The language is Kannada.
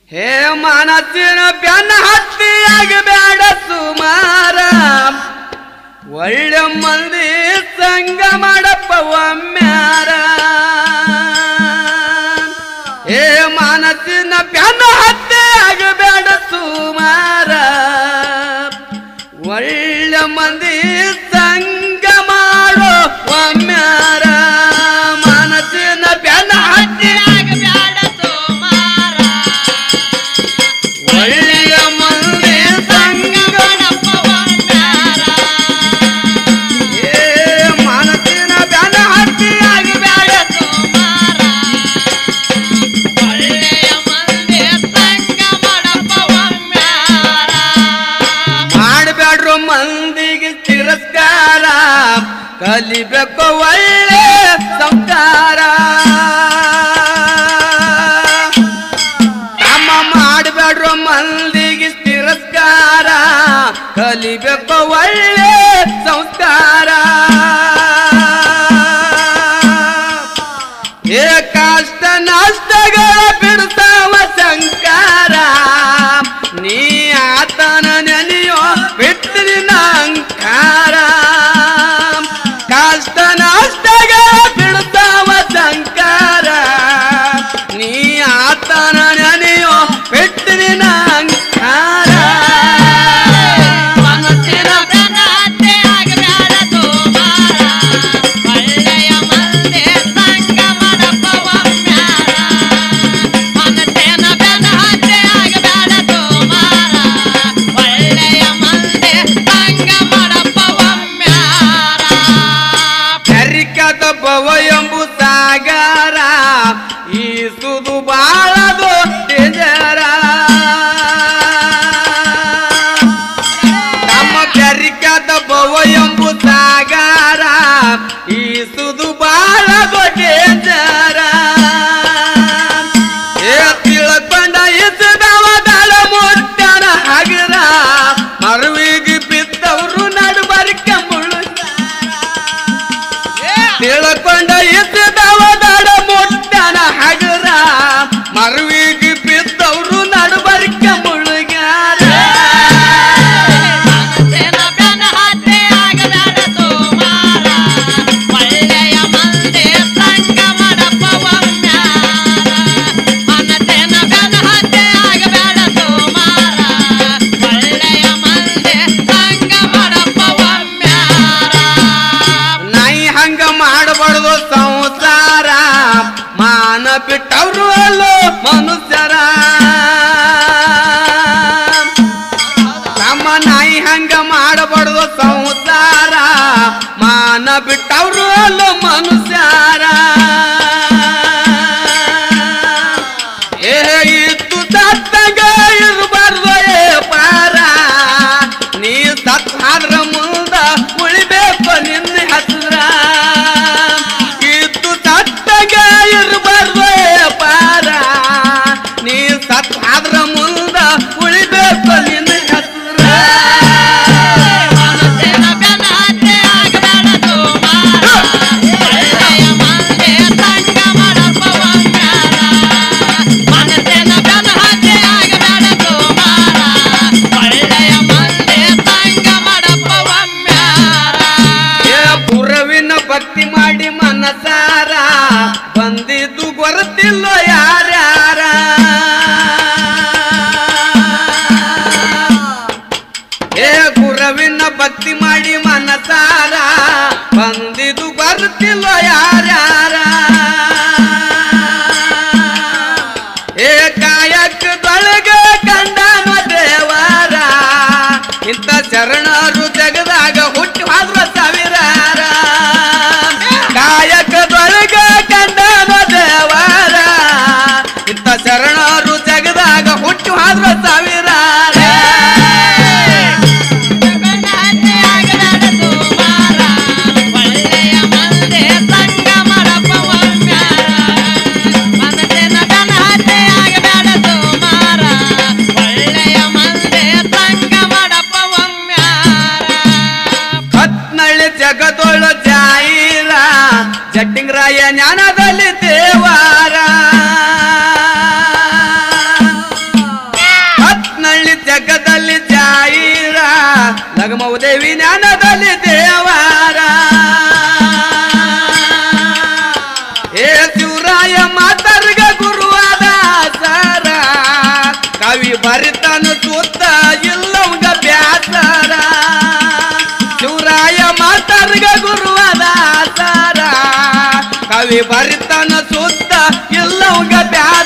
ಹೇ ಮನಸ್ಸಿನ ಬೆನ್ನ ಹತ್ತಿಯಾಗ ಬೇಡ ಸುಮಾರ ಒಳ್ಳೆ ಮಂದಿ ಸಂಗ ಮಾಡಪ್ಪ ಒಮ್ಮ್ಯಾರ ಹೇ ಮನಸ್ಸಿನ ಬೆನ್ನ ಹತ್ತಿಯಾಗ ಬೇಡ ಸುಮಾರ ಒಳ್ಳೆ ಮಂದಿ ಸಂಗ ಮಾಡೋ ಒಮ್ಮ್ಯಾರ ಮನಸ್ಸಿನ ಬೆನ್ನ ಹತ್ತಿ ಒಳ್ಳೆಯ ಮಂದಿ ಸಂಗ ಏ ಮನಸ್ಸಿನ ಬೆನ್ನ ಹತ್ತಿಯಾಗಿ ಬೇಡ ಮಾಡಬೇಡ್ರು ಮಂದಿಗೆ ತಿರಸ್ಕಾರ ಕಲಿಬೇಕು ಒಳ್ಳೆ ಸಂಸ್ಕಾರ ತಮ್ಮ ಮಾಡಬೇಡ್ರು ಮಂದಿಗೆ ತಿರಸ್ಕಾರ ಕಲಿಬೇಕು ಒಳ್ಳೆ ಸಂಸ್ಕಾರ ಏ ಕಷ್ಟ ನಷ್ಟಗಳ ಬಿಡ್ತಾವ ಸಂಕಾರ ನೀ ಆತನ ನೆನೆಯೋ ಬಿಟ್ಟಿನ ಅಂಕಾರ ಕಷ್ಟ ನಷ್ಟಗಳ ಬಿಡ್ತಾವ ಸಂಕಾರ ನೀ ಆತನ ನೆನೆಯೋ ಬಿಟ್ಟಿನ ಅಂಕಾರ ಕರಿಕದ ಬವ ಎಂಬು ಸಾಗರ ಈ ಸುದು ಬಾಳದು ಡೇಂಜರ ನಮ್ಮ ಕರಿಕದ ಬವ ಎಂಬು ಸಾಗರ ಈ ಸುದು ಬಾಳದು ಡೇಂಜರ ಏ ತಿಳ್ಕೊಂಡ ಇದ್ದವ ದಳ ಮುಟ್ಟನ ಹಗರ ಮರುವಿಗೆ ಬಿದ್ದವರು ನಡುಬರಿಕೆ ಮುಳು ತಿಳ್ಕೊಂಡ ಇದ್ದವ ದಡ ಮುಟ್ಟನ ಹಗರ ಮರುವಿಗೆ ಬಿದ್ದವರು ನಡುಬರಿಕೆ ಮುಳುಗ್ಯಾರ ನಾಯಿ ಹಂಗ ಮಾಡಬಾರ್ದು ಸಂಸಾರ ಮಾನ ಬಿಟ್ಟವ್ರು ಅಲ್ಲೋ ಮನುಷ್ಯರ ನಮ್ಮ ನಾಯಿ ಹಂಗ ಮಾಡಬಾರ್ದು ಸಂಸಾರ ಮಾನ ಬಿಟ್ಟವ್ರು ಅಲ್ಲೋ ಮನುಷ್ಯರ ಏ ಇತ್ತು ಸತ್ತಂಗ ಇರಬಾರ್ದು ಏ ಪಾರ ನೀ ಸತ್ ಆದ್ರ ಮುಂದ ಉಳಿಬೇಕು ನಿನ್ನ ಹತ್ರ ಇತ್ತು ಸತ್ತಂಗ ಇರಬಾರ್ದು ಏ ಪಾರ ನೀ ಸತ್ ಆದ್ರ ಮುಂದ ಉಳಿಬೇಕು ನಿನ್ನ ಹತ್ರ ಏ ಪುರವಿನ ಭಕ್ತಿ ಮಾಡಿ ಮನಸಾರ ಬಂದಿದ್ದು ಗೊರತಿಲ್ಲ ಯಾರ್ಯಾರ ಏ ಗುರವಿನ ಭಕ್ತಿ ಮಾಡಿ ಮನಸಾರ ಬಂದಿದ್ದು ಬರ್ತಿಲ್ಲ ಯಾರ್ಯಾರ ಏ ಕಾಯಕದೊಳಗ ಕಂಡನ ದೇವರ ಇಂಥ ಶರಣರು ಜಗದಾಗ ಹುಟ್ಟಿ ಹೋದ್ರ ಸಾವಿರಾರ ಕಾಯಕದೊಳಗ ಕಂಡನ ದೇವರ ಇಂಥ ಶರಣರು ಜಗದಾಗ ಹುಟ್ಟಿ ಹೋದ್ರ ಸಾವಿರಾರ ಹತ್ನಳ್ಳಿ ಜಗದೊಳ ಜಾಯಿರ ಜಟ್ಟಿಂಗ್ರಾಯ ಜ್ಞಾನದಲ್ಲಿ ದೇವಾರ ಬಹುದೇವಿ ಜ್ಞಾನದಲ್ಲಿ ದೇವರ ಏ ಶಿವರಾಯ ಮಾತರ್ಗ ಗುರುವಾದ ಸರ ಕವಿ ಬರಿತಾನ ಸುತ್ತ ಇಲ್ಲವಂಗ ಬ್ಯಾಸರ ಶಿವರಾಯ ಮಾತರ್ಗ ಗುರುವಾದ ಸರ ಕವಿ ಬರಿತಾನ ಸುತ್ತ ಇಲ್ಲವಂಗ ಬ್ಯಾಸರ